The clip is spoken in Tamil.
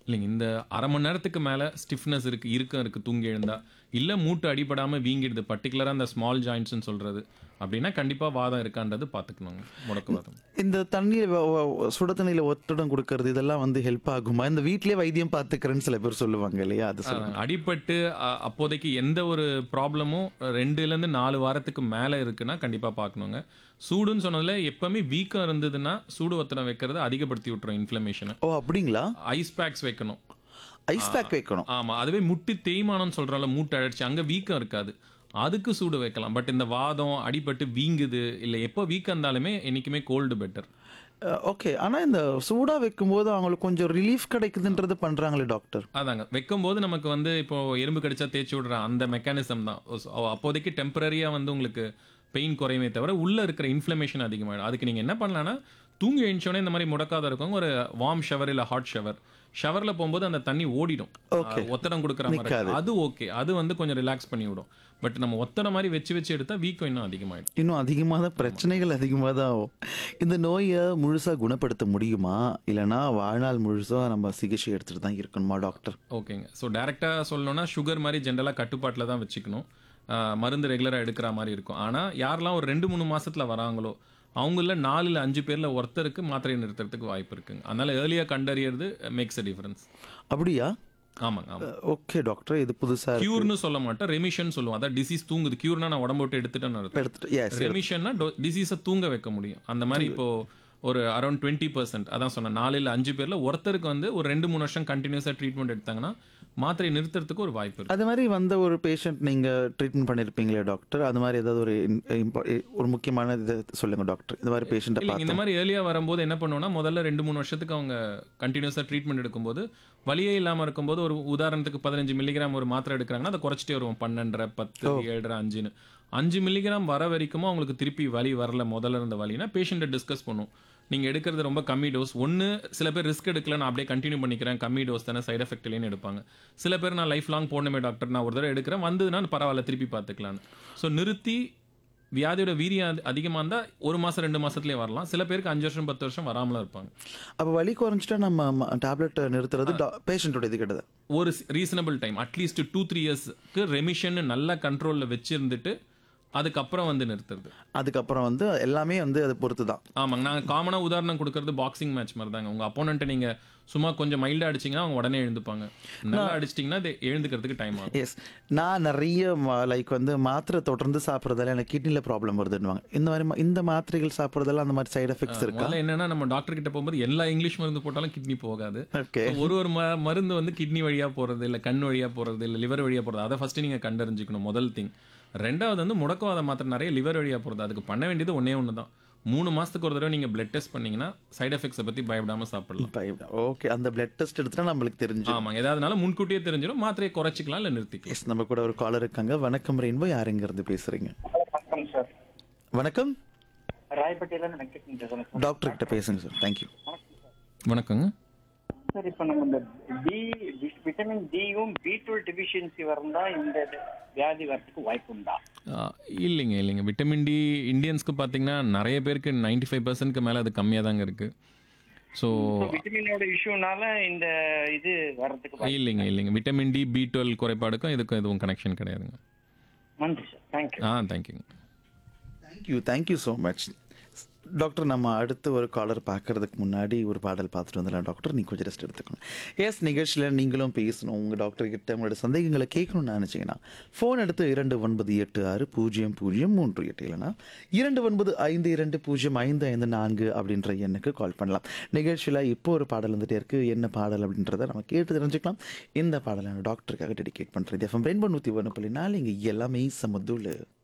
இல்லைங்க இந்த அரை மணி நேரத்துக்கு மேலே ஸ்டிஃப்னஸ் இருக்கு இறுக்கம் இருக்கு தூங்கி எழுந்தா இல்லை மூட்டு அடிபடாமல் வீங்கிடுது பர்டிகுலராக அந்த ஸ்மால் ஜாயின்ட்ஸ்னு சொல்றது அப்படின்னா கண்டிப்பாக வாதம் இருக்கான்றது பார்த்துக்கணுங்க முடக்குவாதம் இந்த தண்ணீர் வ- வ- சுட தண்ணியில் ஒத்தடம் கொடுக்கறது இதெல்லாம் வந்து ஹெல்ப் ஆகுமா இந்த வீட்லயே வைத்தியம் பார்த்துக்கிறேன்னு சில பேர் சொல்லுவாங்க இல்லையா அது சொல்லுங்க அஹ், அடிபட்டு அ- அப்போதைக்கு எந்த ஒரு ப்ராப்ளமும் ரெண்டுலேருந்து நாலு வாரத்துக்கு மேலே இருக்குன்னா கண்டிப்பாக பார்க்கணுங்க சூடுன்னு சொன்னதுல எப்பவுமே வீக்கம் இருந்ததுன்னா சூடு ஒத்தடம் வைக்கிறது அதிகப்படுத்தி விட்டுரும் இன்ஃப்ளமேஷனை ஓ அப்படிங்களா ஐஸ் பேக்ஸ் வைக்கணும் ஐஸ் பேக் வைக்கணும் ஆமா அதுவே முட்டி தேய்மானம்னு சொல்றோம்ல மூட்டை அழைச்சி அங்க வீக்கம் இருக்காது அதுக்கு சூடு வைக்கலாம் பட் இந்த வாதம் அடிபட்டு வீங்குது இல்ல எப்போ வீக்கம் இருந்தாலுமே என்னைக்குமே கோல்டு பெட்டர் ஓகே ஆனா இந்த சூடா வைக்கும்போது அவங்களுக்கு கொஞ்சம் ரிலீஃப் கிடைக்குதுன்றது பண்றாங்களே டாக்டர் அதாங்க வைக்கும்போது நமக்கு வந்து இப்போ எறும்பு கடிச்சா தேய்ச்சி விடுற அந்த மெக்கானிசம் தான் ஓ- அப்போதைக்கு டெம்பரரியா வந்து உங்களுக்கு பெயின் குறையுமே தவிர உள்ள இருக்கிற இன்ஃப்ளமேஷன் அதிகமாயிடும் அதுக்கு நீங்க என்ன பண்ணலாம்னா தூங்கி எழுந்தோடனே இந்த மாதிரி முடக்காத இருக்கவங்க ஒரு வார்ம் ஷவர் இல்ல ஹாட் ஷவர் ஷவர்ல போகும்போது அந்த தண்ணி ஓடிடும் Okay. அஹ் ஒத்தடம் கொடுக்குற மாதிரி இருக்கும். அது ஓகே அது வந்து கொஞ்சம் ரிலாக்ஸ் பண்ணி விடும் பட் நம்ம ஒத்தடம் மாதிரி வச்சு வச்சு எடுத்தா வீக்கம் இன்னும் அதிகமாயிடும் இன்னும் அதிகமாக தான் பிரச்சனைகள் அதிகமாக தான் ஆகும் இந்த நோயை முழுசாக குணப்படுத்த முடியுமா இல்லைன்னா வாழ்நாள் முழுசாக நம்ம சிகிச்சை எடுத்துட்டு தான் இருக்கணுமா டாக்டர் ஓகேங்க ஸோ டேரெக்டாக சொல்லணும்னா சுகர் மாதிரி ஜென்ரலாக கட்டுப்பாட்டில் தான் வச்சுக்கணும் ஆஹ் மருந்து ரெகுலராக எடுக்கிற மாதிரி இருக்கும் ஆனால் யாரெல்லாம் ஒரு ரெண்டு மூணு மாசத்துல வராங்களோ அவங்கள நாலு இல்லை அஞ்சு பேரில் ஒருத்தருக்கு மாத்திரை நிறுத்துறதுக்கு வாய்ப்பு இருக்குங்க அதனால ஏர்லியாக கண்டறியறது மேக்ஸ் அ டிஃபரன்ஸ் அப்படியா ஆமாங்க ஆமாம் ஓகே டாக்டர் இது புதுசாக கியூர்னு சொல்ல மாட்டோம் ரெமிஷன் சொல்லுவோம் அதான் டிசீஸ் தூங்குது கியூர்னா நான் உடம்பு விட்டு எடுத்துட்டேன்னு அர்த்தம் எடுத்துட்டு எஸ் ரெமிஷன்னா டிசீஸை தூங்க வைக்க முடியும் அந்த மாதிரி இப்போ ஒரு அரௌண்ட் டுவெண்ட்டி பர்சன்ட் அதான் சொன்னேன் நாலு இல்லை அஞ்சு பேர்ல ஒருத்தருக்கு வந்து ஒரு ரெண்டு மூணு வருஷம் கண்டினியூஸாக ட்ரீட்மெண்ட் எடுத்தாங்கன்னா மாத்திரை நிறுத்துறதுக்கு ஒரு வாய்ப்பு இருக்கு அது மாதிரி வந்த ஒரு பேஷண்ட் நீங்கள் ட்ரீட்மெண்ட் பண்ணியிருப்பீங்களே டாக்டர் அது மாதிரி ஏதாவது ஒரு in- impo- ஒரு முக்கியமான இதை சொல்லுங்கள் டாக்டர் இந்த மாதிரி பேஷண்ட்டை இல்லைங்க பார்த்து இந்த மாதிரி ஏர்லியாக வரும்போது என்ன பண்ணுவோம்னா முதல்ல ரெண்டு மூணு வருஷத்துக்கு அவங்க கண்டினியூஸாக ட்ரீட்மெண்ட் எடுக்கும்போது வலியே இல்லாமல் இருக்கும்போது ஒரு உதாரணத்துக்கு பதினஞ்சு மில்லிகிராம் ஒரு மாத்திரை எடுக்கிறாங்கன்னா அதை குறைச்சிட்டே வருவோம் பன்னெண்டரை பத்து ஏழரை அஞ்சுன்னு அஞ்சு மில்லிகிராம் வர வரைக்கும் அவங்களுக்கு திருப்பி வலி வரல முதல்ல இருந்த வலினா பேஷண்ட்டை டிஸ்கஸ் பண்ணுவோம் நீங்கள் எடுக்கிறது ரொம்ப கம்மி டோஸ் ஒன்று சில பேர் ரிஸ்க் எடுக்கல நான் அப்படியே கண்டினியூ பண்ணிக்கிறேன் கம்மி டோஸ் தானே சைடு எஃபெக்ட் இல்லைன்னு எடுப்பாங்க சில பேர் நான் லைஃப் லாங் போடணுமே டாக்டர் நான் ஒரு தடவை எடுக்கிறேன் வந்ததுன்னா பரவாயில்ல திருப்பி பார்த்துக்கலான்னு ஸோ நிறுத்தி வியாதியோட வீரியம் அதி- அதிகமா இருந்தா ஒரு மாசம் ரெண்டு மாசத்துலயே வரலாம் சில பேருக்கு அஞ்சு வருஷம் பத்து வருஷம் வராமலும் இருப்பாங்க அப்போ வலி குறைஞ்சிட்டா நம்ம டேப்லெட் நிறுத்துறது பேஷண்ட்டோட இது கிடையாது ஒரு reasonable time at least two three இயர்ஸ்க்கு ரெமிஷன் நல்ல கண்ட்ரோல்ல வச்சிருந்துட்டு அதுக்கப்புறம் வந்து நிறுத்துறது அதுக்கப்புறம் வந்து எல்லாமே வந்து அதை பொறுத்து தான் ஆமாங்க நாங்கள் காமனாக உதாரணம் கொடுக்கறது பாக்ஸிங் மேட்ச் மாதிரி தாங்க உங்கள் அப்போனண்ட்டை நீங்கள் சும்மா கொஞ்சம் மைல்டாக அடிச்சிங்கன்னா அவங்க உடனே எழுந்துப்பாங்க நல்லா அடிச்சிட்டிங்கன்னா அது எழுந்துக்கிறதுக்கு டைம் ஆகும் எஸ் நான் நிறைய லைக் வந்து மாத்திரை தொடர்ந்து சாப்பிட்றதால எனக்கு கிட்னியில் ப்ராப்ளம் வருதுன்னுவாங்க இந்த மாதிரி மா- இந்த மாத்திரைகள் சாப்பிட்றதால அந்த மாதிரி சைடு எஃபெக்ட்ஸ் இருக்கா முதல்ல என்னன்னா நம்ம டாக்டர் கிட்ட போகும்போது எல்லா இங்கிலீஷ் மருந்து போட்டாலும் கிட்னி போகாது ஓகே ஒரு ஒரு ம- மருந்து வந்து கிட்னி வழியா போறது இல்ல கண் வழியா போறது இல்ல லிவர் வழியா போறது அதை ஃபர்ஸ்ட் நீங்க கண்டறிஞ்சுக்கணும் முதல் திங் ரெண்டாவது வந்து முடக்கவாத மாத்திரை நிறைய லிவர் வழியா போறது அதுக்கு பண்ண வேண்டியது ஒண்ணே ஒன்று தான் மூணு மாசத்துக்கு ஒரு தடவை நீங்க பிளட் டெஸ்ட் பண்ணீங்கன்னா சைடு எஃபெக்ட்ஸை பத்தி பயப்படாம சாப்பிடலாம் ஓகே அந்த பிளட் டெஸ்ட் எடுத்துட்டா நம்மளுக்கு தெரிஞ்சு ஆமாங்க ஏதாவதுனால முன்கூட்டியே தெரிஞ்சிடும் மாத்திரையை குறைச்சிக்கலாம் இல்ல நிறுத்திக்கலாம் எஸ் நம்ம கூட ஒரு காலர் இருக்காங்க வணக்கம் ரெயின்போ யாருங்க இருந்து பேசுறீங்க வணக்கம் சார் வணக்கம் ராயப்பேட்டையில இருந்து வெங்கட் பேசுறேன் சார் டாக்டர் கிட்ட பேசுங்க சார் தேங்க்யூ வணக்கங்க சார் இப்போ நம்ம இந்த டி விட்டமின் டியும் பி டுவெல் டெபிஷியன்சி வரந்தா இந்த வியாதி வரதுக்கு வாய்ப்பு உண்டா ஆஹ் இல்லைங்க இல்லைங்க விட்டமின் டி இந்தியன்ஸ்க்கு பார்த்தீங்கன்னா நிறைய பேருக்கு நைன்டி ஃபைவ் பர்சன்ட்க்கு மேலே அது கம்மியாக தாங்க இருக்கு ஸோ விட்டமினோட இஷ்யூனால இந்த இது வர்றதுக்கு வாய்ப்பு இல்லைங்க இல்லைங்க விட்டமின் டி பி டுவெல் குறைபாடுக்கும் இதுக்கும் எதுவும் கனெக்ஷன் கிடையாதுங்க நன்றி சார் தேங்க்யூ ஆ தேங்க்யூங்க thank you thank you so much doctor நம்ம அடுத்து ஒரு காலர் பார்க்கறதுக்கு முன்னாடி ஒரு பாடல் பார்த்துட்டு வந்துடலாம் டாக்டர் நீங்கள் கொஞ்சம் ரெஸ்ட் எடுத்துக்கணும் எஸ் நிகழ்ச்சியில் நீங்களும் பேசணும் உங்கள் டாக்டர் கிட்ட உங்களோட சந்தேகங்களை கேட்கணும்னு நினச்சிங்கன்னா ஃபோன் எடுத்து இரண்டு ஒன்பது எட்டு ஆறு பூஜ்ஜியம் பூஜ்ஜியம் மூன்று எட்டு இல்லைனா இரண்டு ஒன்பது ஐந்து இரண்டு பூஜ்ஜியம் ஐந்து ஐந்து நான்கு அப்படின்ற எண்ணுக்கு கால் பண்ணலாம் நிகழ்ச்சியில் இப்போ ஒரு பாடல் வந்துட்டே இருக்கு என்ன பாடல் அப்படின்றத நம்ம கேட்டு தெரிஞ்சுக்கலாம் இந்த பாடலை நான் டாக்டருக்காக டெடிகேட் பண்ணுறது எஃப்எம் ரெயின்போ நூற்றி ஒன்று புள்ளி நாலு இங்கே எல்லாமே சமதுள்ள